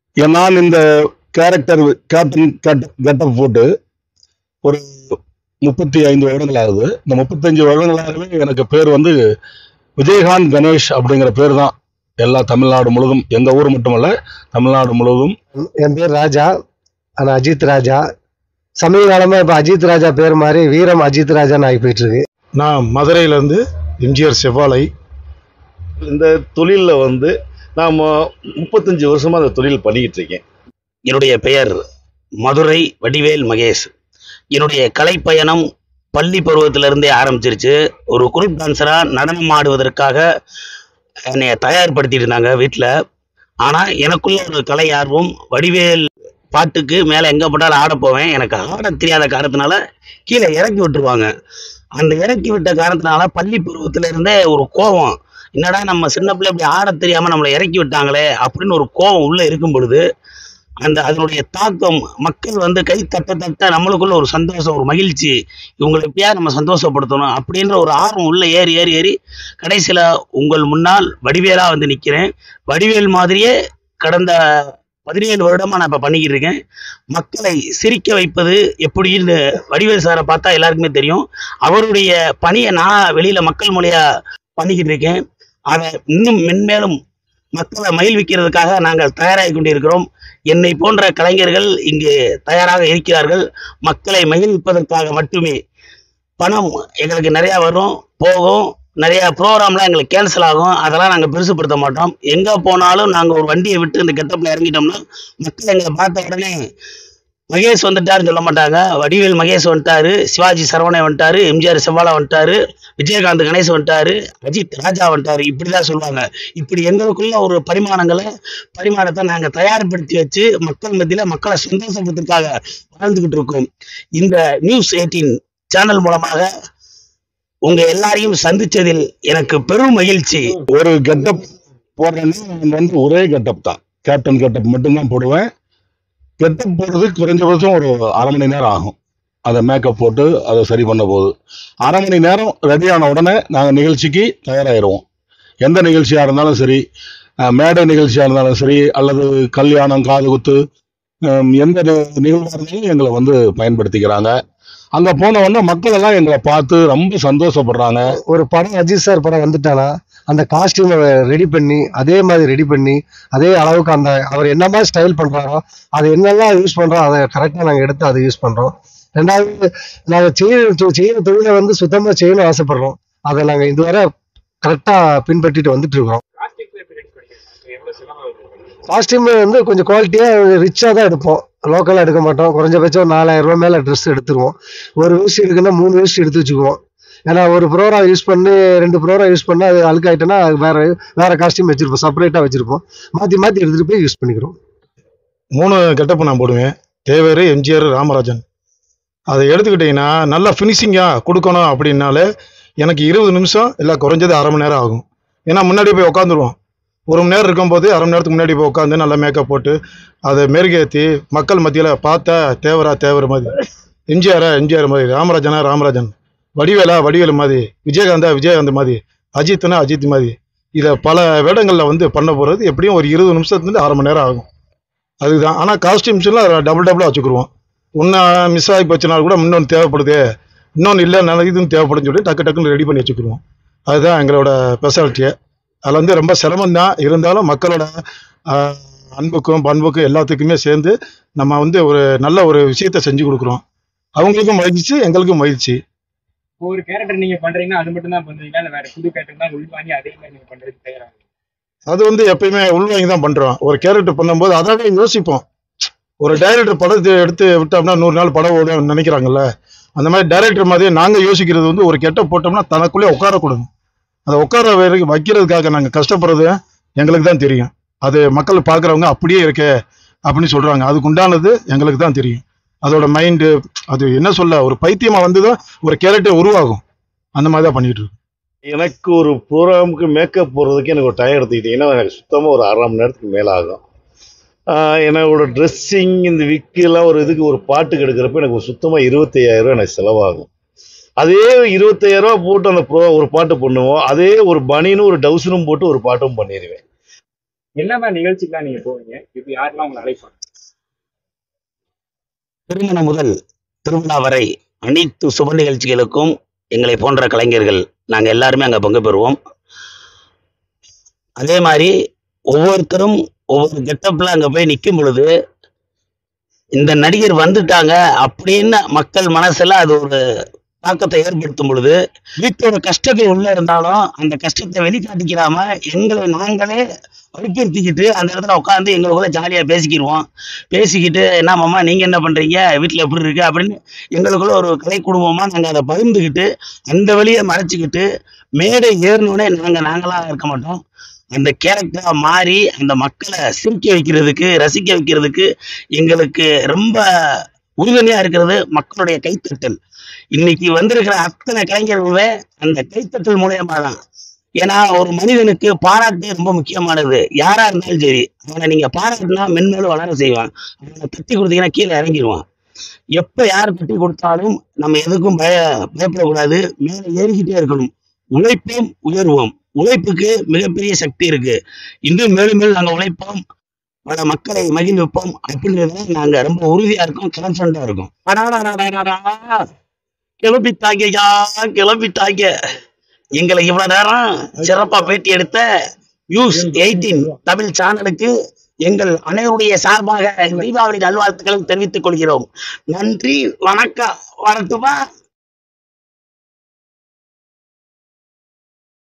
நான் இந்த character captain getup போட்டு ஒரு முப்பத்தி ஐந்து வருடங்கள் ஆகுது இந்த முப்பத்தஞ்சு வருடங்களாகவே எனக்கு பேர் வந்து விஜயகாந்த் கணேஷ் அப்படிங்கிற பேர் தான் எல்லா தமிழ்நாடு முழுவதும் எங்க ஊர் மட்டுமல்ல தமிழ்நாடு முழுவதும் என் பேர் ராஜா ஆனால் அஜித் ராஜா சமீப காலமாக இப்போ அஜித் ராஜா பேர் மாதிரி வீரம் அஜித் ராஜான்னு ஆகி போயிட்டு இருக்கு நான் மதுரையிலேருந்து எம்ஜிஆர் செவ்வாழை இந்த தொழிலில் வந்து நான் முப்பத்தஞ்சு வருஷமாக அந்த தொழில் பண்ணிக்கிட்டு இருக்கேன் என்னுடைய பெயர் மதுரை வடிவேல் மகேஷ் என்னுடைய கலைப்பயணம் பள்ளி பருவத்திலிருந்தே ஆரம்பிச்சிருச்சு ஒரு குரூப் டான்ஸராக நடனம் ஆடுவதற்காக என்னை தயார்படுத்திட்டு இருந்தாங்க வீட்டில் ஆனால் எனக்குள்ள ஒரு கலை ஆர்வம் வடிவேல் பாட்டுக்கு மேலே எங்கே போட்டாலும் ஆட போவேன் எனக்கு ஆட தெரியாத காரணத்தினால கீழே இறக்கி விட்டுருவாங்க அந்த இறக்கி விட்ட காரணத்தினால பள்ளி பருவத்துல இருந்தே ஒரு கோபம் என்னடா நம்ம சின்ன பிள்ளை இப்படி ஆட தெரியாமல் நம்மளை இறக்கி விட்டாங்களே அப்படின்னு ஒரு கோபம் உள்ளே இருக்கும் பொழுது அந்த அதனுடைய தாக்கம் மக்கள் வந்து கை தட்ட தட்ட நம்மளுக்குள்ள ஒரு சந்தோஷம் ஒரு மகிழ்ச்சி இவங்களை எப்படியா நம்ம சந்தோஷப்படுத்தணும் அப்படின்ற ஒரு ஆர்வம் உள்ள ஏறி ஏறி ஏறி கடைசியில் உங்கள் முன்னால் வடிவேலா வந்து நிற்கிறேன் வடிவேல் மாதிரியே கடந்த பதினேழு வருடமா நான் இப்போ பண்ணிக்கிட்டு இருக்கேன் மக்களை சிரிக்க வைப்பது எப்படின்னு வடிவேல் சாரை பார்த்தா எல்லாருக்குமே தெரியும் அவருடைய பணியை நான் வெளியில மக்கள் மொழியா பண்ணிக்கிட்டு இருக்கேன் அதை இன்னும் மென்மேலும் மக்களை மகிழ்விக்கிறதுக்காக நாங்கள் தயாராகி கொண்டிருக்கிறோம் என்னை போன்ற கலைஞர்கள் இங்கே தயாராக இருக்கிறார்கள் மக்களை மகிழ்விப்பதற்காக மட்டுமே பணம் எங்களுக்கு நிறையா வரும் போகும் நிறையா ப்ரோக்ராம்லாம் எங்களுக்கு கேன்சல் ஆகும் அதெல்லாம் நாங்கள் பெருசுப்படுத்த மாட்டோம் எங்கே போனாலும் நாங்கள் ஒரு வண்டியை விட்டு இந்த கெட்டப்பில் இறங்கிட்டோம்னா மக்கள் எங்களை பார்த்த உடனே மகேஷ் வந்துட்டாருன்னு சொல்ல மாட்டாங்க வடிவேல் மகேஷ் வந்துட்டாரு சிவாஜி சரவணன் வந்துட்டாரு எம்ஜிஆர் செவ்வாழா வந்துட்டாரு விஜயகாந்த் கணேஷ் வந்துட்டாரு அஜித் ராஜா வந்துட்டாரு இப்படிதான் சொல்லுவாங்க இப்படி எங்களுக்குள்ள ஒரு பரிமாணங்களை பரிமாணத்தை நாங்கள் தயார்படுத்தி வச்சு மக்கள் மத்தியில் மக்களை சந்தோஷப்படுத்துறதுக்காக வாழ்ந்துகிட்டு இருக்கோம் இந்த நியூஸ் எயிட்டீன் சேனல் மூலமாக உங்க எல்லாரையும் சந்திச்சதில் எனக்கு பெரும் மகிழ்ச்சி ஒரு கெட்டப் போடுறேன்னா நான் வந்து ஒரே கெட்டப் தான் கேப்டன் கெட்டப் மட்டும்தான் போடுவேன் கெட்டப் போடுறது குறைஞ்சபட்சம் ஒரு அரை மணி நேரம் ஆகும் அதை மேக்கப் போட்டு அதை சரி பண்ண போது அரை மணி நேரம் ரெடியான உடனே நாங்கள் நிகழ்ச்சிக்கு தயாராகிடுவோம் எந்த நிகழ்ச்சியாக இருந்தாலும் சரி அஹ், மேடை நிகழ்ச்சியாக இருந்தாலும் சரி அல்லது கல்யாணம் காது குத்து ஹம், எந்த நி- நிகழ்வாக இருந்தாலும் எங்களை வந்து பயன்படுத்திக்கிறாங்க அங்கே போன உடனே மக்கள் எல்லாம் எங்களை பார்த்து ரொம்ப சந்தோஷப்படுறாங்க ஒரு படம் அஜித் சார் படம் வந்துட்டானா அந்த காஸ்டியூமை ரெடி பண்ணி அதே மாதிரி ரெடி பண்ணி அதே அளவுக்கு அந்த அவர் என்ன மாதிரி ஸ்டைல் பண்றாரோ அது என்னெல்லாம் யூஸ் பண்றோம் அதை கரெக்டாக நாங்கள் எடுத்து அதை யூஸ் பண்றோம் ரெண்டாவது நாங்கள் செய்ய செய்யற தொழிலை வந்து சுத்தமாக செய்யணும்னு ஆசைப்படுறோம் அதை நாங்கள் இதுவரை கரெக்டாக பின்பற்றிட்டு வந்துட்டு இருக்கோம் காஸ்டியூம் வந்து கொஞ்சம் குவாலிட்டியாக ரிச்சாக தான் எடுப்போம் லோக்கலாக எடுக்க மாட்டோம் குறைஞ்சபட்சம் ஒரு நாலாயிரம் ரூபாய் மேலே ட்ரெஸ் எடுத்துருவோம் ஒரு வேஷ்டி எடுக்குன்னா மூணு வேஷ்டி எடுத்து வச்சுக்குவோம் ஏன்னா ஒரு ப்ரோரா யூஸ் பண்ணி ரெண்டு ப்ரோரா யூஸ் பண்ணா அது அழுக்காயிட்டோன்னா அது வேற வேற காஸ்டியூம் வச்சிருப்போம் செப்பரேட்டாக வச்சிருப்போம் மாற்றி மாற்றி எடுத்துகிட்டு போய் யூஸ் பண்ணிக்கிறோம் மூணு கெட்டப்பு நான் போடுவேன் தேவர் எம்ஜிஆர் ராமராஜன் அதை எடுத்துக்கிட்டிங்கன்னா நல்லா ஃபினிஷிங்காக கொடுக்கணும் அப்படின்னாலே எனக்கு இருபது நிமிஷம் இல்லை குறைஞ்சது அரை மணி நேரம் ஆகும் ஏன்னா முன்னாடி போய் உட்காந்துருவோம் ஒரு மணி நேரம் இருக்கும்போது அரை மணி நேரத்துக்கு முன்னாடி போய் உட்காந்து நல்லா மேக்கப் போட்டு அதை மெருகேற்றி மக்கள் மத்தியில் பார்த்தா தேவரா தேவர் மாதிரி எம்ஜிஆரா எம்ஜிஆர் மாதிரி ராமராஜனா ராமராஜன் வடிவேலா வடிவேலு மாதிரி விஜயகாந்தா விஜயகாந்த் மாதிரி அஜித்னா அஜித் மாதிரி இதை பல வேடங்களில் வந்து பண்ண போகிறது எப்படியும் ஒரு இருபது நிமிஷத்துலேருந்து அரை மணி நேரம் ஆகும் அதுதான் ஆனால் காஸ்டியூம்ஸ்லாம் டபுள் டபுளாக வச்சுக்கிருவோம் ஒன்று மிஸ் ஆகி போச்சுனா கூட இன்னொன்று தேவைப்படுது இன்னொன்று இல்லை நல்ல இதுவும் தேவைப்படுன்னு சொல்லி டக்கு டக்குன்னு ரெடி பண்ணி வச்சுக்கிருவோம் அதுதான் எங்களோட ஸ்பெஷாலிட்டியே அதில் வந்து ரொம்ப சிரமம் தான் இருந்தாலும் மக்களோட ஆஹ், அன்புக்கும் பண்புக்கும் எல்லாத்துக்குமே சேர்ந்து நம்ம வந்து ஒரு நல்ல ஒரு விஷயத்தை செஞ்சு கொடுக்குறோம் அவங்களுக்கும் மகிழ்ச்சி எங்களுக்கும் மகிழ்ச்சி ஒரு கேரக்டர் நீங்க பண்றீங்கன்னா அது மட்டும் தான் பண்றீங்களா இல்ல வேற புது கேரக்டர் தான் உள்வாங்கி அதே மாதிரி நீங்க பண்றதுக்கு தயாரா அது வந்து எப்பயுமே உள்வாங்கி தான் பண்ணுறோம் ஒரு கேரக்டர் பண்ணும்போது அதாவே யோசிப்போம் ஒரு டைரக்டர் படத்தை எடுத்து விட்டோம்னா நூறு நாள் படம் ஓடும் நினைக்கிறாங்கல்ல அந்த மாதிரி டைரக்டர் மாதிரி நாங்கள் யோசிக்கிறது வந்து ஒரு கெட்ட போட்டோம்னா தனக்குள்ளே உட்காரக்கூடாது அதை உட்கார வரைக்கும் வைக்கிறதுக்காக நாங்கள் கஷ்டப்படுறது எங்களுக்கு தான் தெரியும் அது மக்கள் பார்க்குறவங்க அப்படியே இருக்கே அப்படின்னு சொல்கிறாங்க அதுக்கு உண்டானது எங்களுக்கு தான் தெரியும் அதோட மைண்டு அது என்ன சொல்ல ஒரு பைத்தியமாக வந்து தான் ஒரு கேரக்டர் உருவாகும் அந்த மாதிரி தான் பண்ணிட்டு இருக்கோம் எனக்கு ஒரு ப்ரோக்ராமுக்கு மேக்கப் போடுறதுக்கு எனக்கு ஒரு டைம் எடுத்துக்கிட்டிங்கன்னா எனக்கு சுத்தமாக ஒரு அரை மணி நேரத்துக்கு மேலே ஆகும் ஆஹ் என்னோட ட்ரெஸ்ஸிங் இந்த விக்கெல்லாம் ஒரு இதுக்கு ஒரு பாட்டுக்கு எடுக்கிறப்ப எனக்கு சுத்தமாக இருபத்தையாயிரம் எனக்கு செலவாகும் அதே இருபத்தையாயிரம் ரூபா போட்டு அந்த ப்ரோ ஒரு பாட்டு பண்ணுவோம் அதே ஒரு பனின்னு ஒரு டவுசனும் போட்டு ஒரு பாட்டும் பண்ணிடுவேன் என்ன மாதிரி நிகழ்ச்சிக்கெல்லாம் நீங்க போவீங்க இது யாரெல்லாம் உங்களை அழைப்பாங்க திருமணம் முதல் திருவிழா வரை அனைத்து சுப நிகழ்ச்சிகளுக்கும் எங்களை போன்ற கலைஞர்கள் நாங்கள் எல்லாருமே அங்கே பங்கு பெறுவோம் அதே மாதிரி ஒவ்வொருத்தரும் ஒவ்வொரு கெட்டப்பில் அங்கே போய் நிற்கும் பொழுது இந்த நடிகர் வந்துட்டாங்க அப்படின்னு மக்கள் மனசுல அது ஒரு தாக்கத்தை ஏற்படுத்தும் பொழுது வீட்டோட கஷ்டங்கள் உள்ள இருந்தாலும் அந்த கஷ்டத்தை வெளிக்காட்டிக்கிறாம எங்களை நாங்களே வலுப்படுத்திக்கிட்டு அந்த இடத்துல உட்காந்து எங்களுக்குள்ள ஜாலியாக பேசிக்கிடுவோம் பேசிக்கிட்டு என்ன மாமா நீங்கள் என்ன பண்ணுறீங்க வீட்டில் எப்படி இருக்கு அப்படின்னு எங்களுக்குள்ள ஒரு கலை குடும்பமாக நாங்கள் அதை பகிர்ந்துக்கிட்டு அந்த வழியை மறைச்சிக்கிட்டு மேடை ஏறினோடனே நாங்கள் நாங்களாக இருக்க மாட்டோம் அந்த கேரக்டராக மாறி அந்த மக்களை சிரிக்க வைக்கிறதுக்கு ரசிக்க வைக்கிறதுக்கு எங்களுக்கு ரொம்ப உறுதுணையாக இருக்கிறது மக்களுடைய கைத்தட்டல் இன்னைக்கு வந்திருக்கிற அத்தனை கலைஞர்களுமே அந்த கைத்தட்டல் மூலியமா தான் ஏன்னா ஒரு மனிதனுக்கு பாராட்டு ரொம்ப முக்கியமானது யாரா இருந்தாலும் சரி அவனை நீங்க பாராட்டினா மென்மேலும் வளர செய்வான் அவனை தட்டி கொடுத்தீங்கன்னா கீழே இறங்கிடுவான் எப்ப யார் தட்டி கொடுத்தாலும் நம்ம எதுக்கும் பய பயப்படக்கூடாது மேலே ஏறிக்கிட்டே இருக்கணும் உழைப்போம் உயர்வோம் உழைப்புக்கு மிகப்பெரிய சக்தி இருக்கு இன்னும் மேலும் மேலும் நாங்க உழைப்போம் பல மக்களை மகிழ்விப்போம் அப்படின்றதுல நாங்க ரொம்ப உறுதியா இருக்கோம் கான்பிடண்டா இருக்கோம் அடாடாடாடாடா. கிளம்பிட்டாங்கய்யா கிளம்பிட்டாங்க எங்களை இவ்வளவு நேரம் சிறப்பா பேட்டி எடுத்த நியூஸ் எயிட்டீன் தமிழ் சேனலுக்கு எங்கள் அனைவருடைய சார்பாக தீபாவளி நல்வாழ்த்துக்களை தெரிவித்துக் கொள்கிறோம் நன்றி வணக்கம் வரட்டுமா